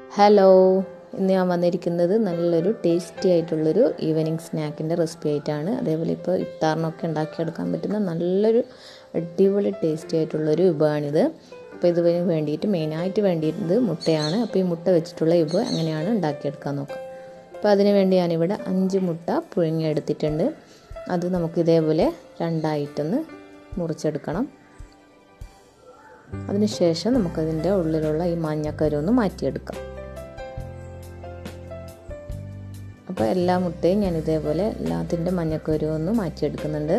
hello ഇന്ന് ഞാൻ വന്നിരിക്കുന്നത് നല്ലൊരു ടേസ്റ്റി ആയിട്ടുള്ളൊരു ഈവനിങ് സ്നാക്കിൻ്റെ റെസിപ്പി ആയിട്ടാണ് അതേപോലെ ഇപ്പോൾ ഇഫ്താറിനൊക്കെ ഉണ്ടാക്കിയെടുക്കാൻ പറ്റുന്ന നല്ലൊരു അടിപൊളി ടേസ്റ്റി ആയിട്ടുള്ളൊരു വിഭവമാണിത് അപ്പോൾ ഇതിന് വേണ്ടിയിട്ട് മെയിനായിട്ട് വേണ്ടിയിരുന്നത് മുട്ടയാണ് അപ്പോൾ ഈ മുട്ട വെച്ചിട്ടുള്ള വിഭവം എങ്ങനെയാണ് ഉണ്ടാക്കിയെടുക്കാൻ നോക്കാം അപ്പോൾ അതിന് വേണ്ടി ഞാനിവിടെ അഞ്ച് മുട്ട പുഴുങ്ങിയെടുത്തിട്ടുണ്ട് അത് നമുക്ക് ഇതേപോലെ രണ്ടായിട്ടൊന്ന് മുറിച്ചെടുക്കണം അതിനുശേഷം നമുക്കതിൻ്റെ ഉള്ളിലുള്ള ഈ മഞ്ഞക്കരു ഒന്ന് മാറ്റിയെടുക്കാം അപ്പോൾ എല്ലാ മുട്ടയും ഞാൻ ഇതേപോലെ എല്ലാത്തിൻ്റെ മഞ്ഞക്കരു ഒന്ന് മാറ്റിയെടുക്കുന്നുണ്ട്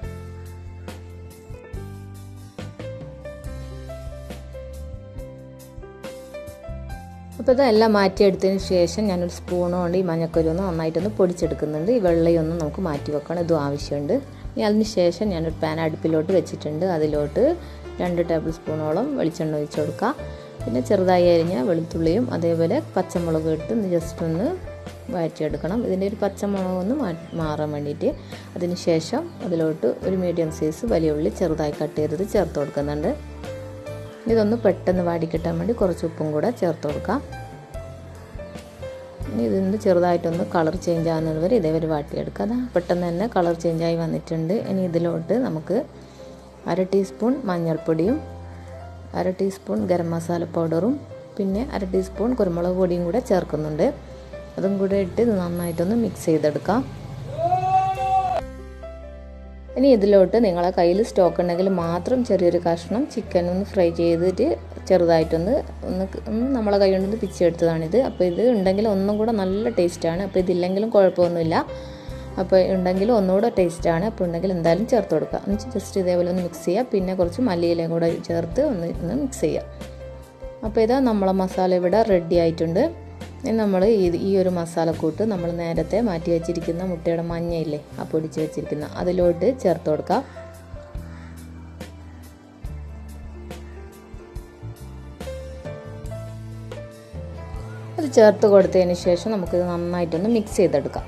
അപ്പോൾ ഇതെല്ലാം മാറ്റിയെടുത്തതിന് ശേഷം ഞാനൊരു സ്പൂൺ കൊണ്ട് ഈ മഞ്ഞക്കരു ഒന്ന് നന്നായിട്ടൊന്ന് പൊടിച്ചെടുക്കുന്നുണ്ട് ഈ വെള്ളയൊന്നും നമുക്ക് മാറ്റി വെക്കണം ഇതും ആവശ്യമുണ്ട് ഇനി അതിന് ശേഷം ഞാനൊരു പാൻ അടുപ്പിലോട്ട് വെച്ചിട്ടുണ്ട് അതിലോട്ട് രണ്ട് ടേബിൾ സ്പൂണോളം വെളിച്ചെണ്ണ ഒഴിച്ച് കൊടുക്കുക പിന്നെ ചെറുതായി അരിഞ്ഞ വെളുത്തുള്ളിയും അതേപോലെ പച്ചമുളക് ഇട്ട് ജസ്റ്റ് ഒന്ന് വഴറ്റിയെടുക്കണം ഇതിൻ്റെ ഒരു പച്ചമുളക് ഒന്ന് മാറാൻ വേണ്ടിയിട്ട് അതിന് ശേഷം അതിലോട്ട് ഒരു മീഡിയം സൈസ് വലിയ ഉള്ളി ചെറുതായി കട്ട് ചെയ്തത് ചേർത്ത് കൊടുക്കുന്നുണ്ട് ഇതൊന്ന് പെട്ടെന്ന് വാടിക്കിട്ടാൻ വേണ്ടി കുറച്ച് ഉപ്പും കൂടെ ചേർത്ത് കൊടുക്കാം ഇനി ഇതിൻ്റെ ചെറുതായിട്ടൊന്ന് കളർ ചേഞ്ച് ആകുന്നത് വരെ ഇതേവരെ വാട്ടിയെടുക്കുക അതാ പെട്ടെന്ന് തന്നെ കളർ ചേഞ്ചായി വന്നിട്ടുണ്ട് ഇനി ഇതിലോട്ട് നമുക്ക് അര ടീസ്പൂൺ മഞ്ഞൾപ്പൊടിയും അര ടീസ്പൂൺ ഗരം മസാല പൗഡറും പിന്നെ അര ടീസ്പൂൺ കുരുമുളക് പൊടിയും കൂടെ ചേർക്കുന്നുണ്ട് അതും കൂടെ ഇട്ട് ഇത് നന്നായിട്ടൊന്ന് മിക്സ് ചെയ്തെടുക്കാം ഇനി ഇതിലോട്ട് നിങ്ങളെ കയ്യിൽ സ്റ്റോക്ക് ഉണ്ടെങ്കിൽ മാത്രം ചെറിയൊരു കഷ്ണം ചിക്കൻ ഒന്ന് ഫ്രൈ ചെയ്തിട്ട് ചെറുതായിട്ടൊന്ന് ഒന്ന് നമ്മളെ കൈ കൊണ്ടൊന്ന് പിച്ചെടുത്തതാണിത് അപ്പോൾ ഇത് ഉണ്ടെങ്കിൽ ഒന്നും കൂടെ നല്ല ടേസ്റ്റാണ് അപ്പോൾ ഇതില്ലെങ്കിലും കുഴപ്പമൊന്നുമില്ല അപ്പോൾ ഉണ്ടെങ്കിൽ ഒന്നുകൂടെ ടേസ്റ്റാണ് അപ്പോൾ ഉണ്ടെങ്കിൽ എന്തായാലും ചേർത്ത് കൊടുക്കുക എന്നിട്ട് ജസ്റ്റ് ഇതേപോലെ ഒന്ന് മിക്സ് ചെയ്യുക പിന്നെ കുറച്ച് മല്ലിയിലയും കൂടെ ചേർത്ത് ഒന്ന് ഒന്ന് മിക്സ് ചെയ്യുക അപ്പോൾ ഇതാ നമ്മളെ മസാല ഇവിടെ റെഡി ആയിട്ടുണ്ട് ഇനി നമ്മൾ ഈ ഈ ഒരു മസാലക്കൂട്ട് നമ്മൾ നേരത്തെ മാറ്റി വെച്ചിരിക്കുന്ന മുട്ടയുടെ മഞ്ഞയില്ലേ ആ പൊടിച്ച് വെച്ചിരിക്കുന്ന അതിലോട്ട് ചേർത്ത് കൊടുക്കാം അത് ചേർത്ത് കൊടുത്തതിന് ശേഷം നമുക്കിത് നന്നായിട്ടൊന്ന് മിക്സ് ചെയ്തെടുക്കാം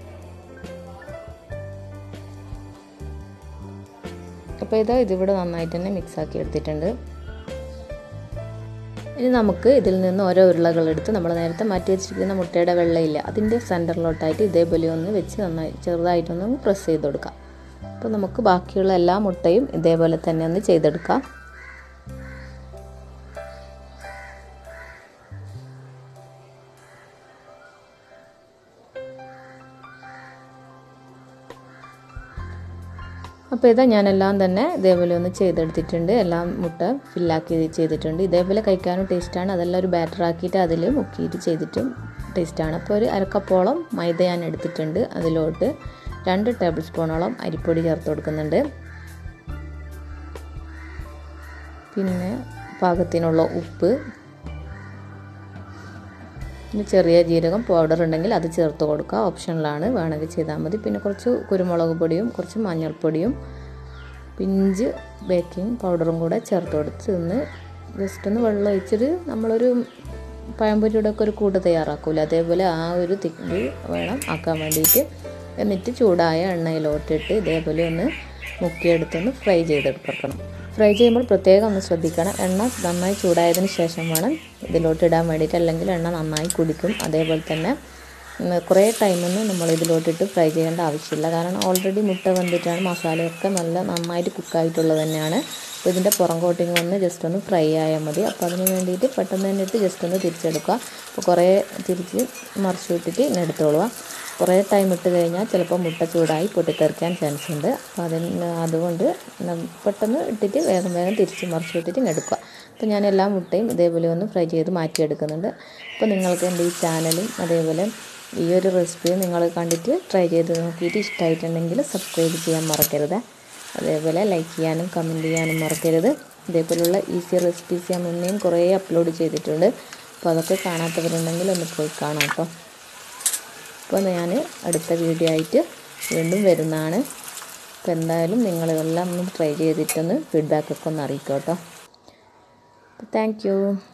അപ്പോൾ ഇത് ഇതിവിടെ നന്നായിട്ട് തന്നെ മിക്സ് ആക്കി എടുത്തിട്ടുണ്ട് ഇനി നമുക്ക് ഇതിൽ നിന്ന് ഓരോ ഉരുളകൾ എടുത്ത് നമ്മൾ നേരത്തെ മാറ്റി വെച്ചിരിക്കുന്ന മുട്ടയുടെ വെള്ളയില്ല അതിൻ്റെ സെൻറ്ററിലോട്ടായിട്ട് ഇതേപോലെ ഒന്ന് വെച്ച് നന്നായി ചെറുതായിട്ടൊന്ന് പ്രസ് ചെയ്ത് കൊടുക്കാം അപ്പോൾ നമുക്ക് ബാക്കിയുള്ള എല്ലാ മുട്ടയും ഇതേപോലെ തന്നെ ഒന്ന് ചെയ്തെടുക്കാം അപ്പോൾ ഇതാ ഞാനെല്ലാം തന്നെ ഇതേപോലെ ഒന്ന് ചെയ്തെടുത്തിട്ടുണ്ട് എല്ലാം മുട്ട ഫില്ലാക്കി ചെയ്തിട്ടുണ്ട് ഇതേപോലെ കഴിക്കാനും ടേസ്റ്റാണ് അതെല്ലാം ഒരു ബാറ്റർ ആക്കിയിട്ട് അതിൽ മുക്കിയിട്ട് ചെയ്തിട്ടും ടേസ്റ്റാണ് അപ്പോൾ ഒരു അരക്കപ്പോളം മൈദ ഞാൻ എടുത്തിട്ടുണ്ട് അതിലോട്ട് രണ്ട് ടേബിൾ സ്പൂണോളം അരിപ്പൊടി ചേർത്ത് കൊടുക്കുന്നുണ്ട് പിന്നെ പാകത്തിനുള്ള ഉപ്പ് പിന്നെ ചെറിയ ജീരകം പൗഡർ ഉണ്ടെങ്കിൽ അത് ചേർത്ത് കൊടുക്കുക ഓപ്ഷനിലാണ് വേണമെങ്കിൽ ചെയ്താൽ മതി പിന്നെ കുറച്ച് കുരുമുളക് പൊടിയും കുറച്ച് മഞ്ഞൾപ്പൊടിയും പിഞ്ച് ബേക്കിംഗ് പൗഡറും കൂടെ ചേർത്ത് കൊടുത്ത് ഒന്ന് ജസ്റ്റ് ഒന്ന് വെള്ളം ഒഴിച്ചിട്ട് നമ്മളൊരു പഴംപൊരിയുടെ ഒക്കെ ഒരു കൂട്ട് തയ്യാറാക്കൂല അതേപോലെ ആ ഒരു തിക്കിൽ വേണം ആക്കാൻ വേണ്ടിയിട്ട് എന്നിട്ട് ചൂടായ എണ്ണയിലോട്ടിട്ട് ഇതേപോലെ ഒന്ന് മുക്കിയെടുത്തൊന്ന് ഫ്രൈ ചെയ്തെടുക്കണം ഫ്രൈ ചെയ്യുമ്പോൾ പ്രത്യേകം ഒന്ന് ശ്രദ്ധിക്കണം എണ്ണ നന്നായി ചൂടായതിന് ശേഷം വേണം ഇതിലോട്ട് ഇടാൻ വേണ്ടിയിട്ട് അല്ലെങ്കിൽ എണ്ണ നന്നായി കുടിക്കും അതേപോലെ തന്നെ കുറേ ടൈമൊന്നും നമ്മൾ ഇതിലോട്ടിട്ട് ഫ്രൈ ചെയ്യേണ്ട ആവശ്യമില്ല കാരണം ഓൾറെഡി മുട്ട വന്നിട്ടാണ് മസാലയൊക്കെ നല്ല നന്നായിട്ട് കുക്കായിട്ടുള്ളത് തന്നെയാണ് അപ്പോൾ ഇതിൻ്റെ പുറം കോട്ടിങ് ഒന്ന് ജസ്റ്റ് ഒന്ന് ഫ്രൈ ആയാൽ മതി അപ്പോൾ അതിന് വേണ്ടിയിട്ട് പെട്ടെന്ന് തന്നെ ഇട്ട് ജസ്റ്റ് ഒന്ന് തിരിച്ചെടുക്കുക അപ്പോൾ കുറേ തിരിച്ച് മറിച്ച് വിട്ടിട്ട് ഇങ്ങനെ എടുത്തോളുക കുറേ ടൈം ഇട്ട് കഴിഞ്ഞാൽ ചിലപ്പോൾ മുട്ട ചൂടായി പൊട്ടിത്തെറിക്കാൻ ചാൻസ് ഉണ്ട് അപ്പോൾ അതിന് അതുകൊണ്ട് പെട്ടെന്ന് ഇട്ടിട്ട് വേഗം വേഗം തിരിച്ച് മറിച്ച് വിട്ടിട്ട് എടുക്കുക അപ്പോൾ ഞാൻ എല്ലാ മുട്ടയും ഇതേപോലെ ഒന്ന് ഫ്രൈ ചെയ്ത് മാറ്റിയെടുക്കുന്നുണ്ട് അപ്പോൾ നിങ്ങൾക്ക് എൻ്റെ ഈ ചാനലും അതേപോലെ ഈ ഒരു റെസിപ്പിയും നിങ്ങൾ കണ്ടിട്ട് ട്രൈ ചെയ്ത് നോക്കിയിട്ട് ഇഷ്ടമായിട്ടുണ്ടെങ്കിൽ സബ്സ്ക്രൈബ് ചെയ്യാൻ മറക്കരുത് അതേപോലെ ലൈക്ക് ചെയ്യാനും കമൻറ്റ് ചെയ്യാനും മറക്കരുത് ഇതേപോലുള്ള ഈസി റെസിപ്പീസ് ഞാൻ മുന്നേയും കുറേ അപ്ലോഡ് ചെയ്തിട്ടുണ്ട് അപ്പോൾ അതൊക്കെ കാണാത്തവരുണ്ടെങ്കിൽ ഒന്ന് പോയി കാണാം കേട്ടോ അപ്പോൾ ഞാൻ അടുത്ത വീഡിയോ ആയിട്ട് വീണ്ടും വരുന്നതാണ് അപ്പോൾ എന്തായാലും നിങ്ങളിതെല്ലാം ഒന്ന് ട്രൈ ചെയ്തിട്ടൊന്ന് ഫീഡ്ബാക്കൊക്കെ ഒന്ന് അറിയിക്കാം കേട്ടോ താങ്ക്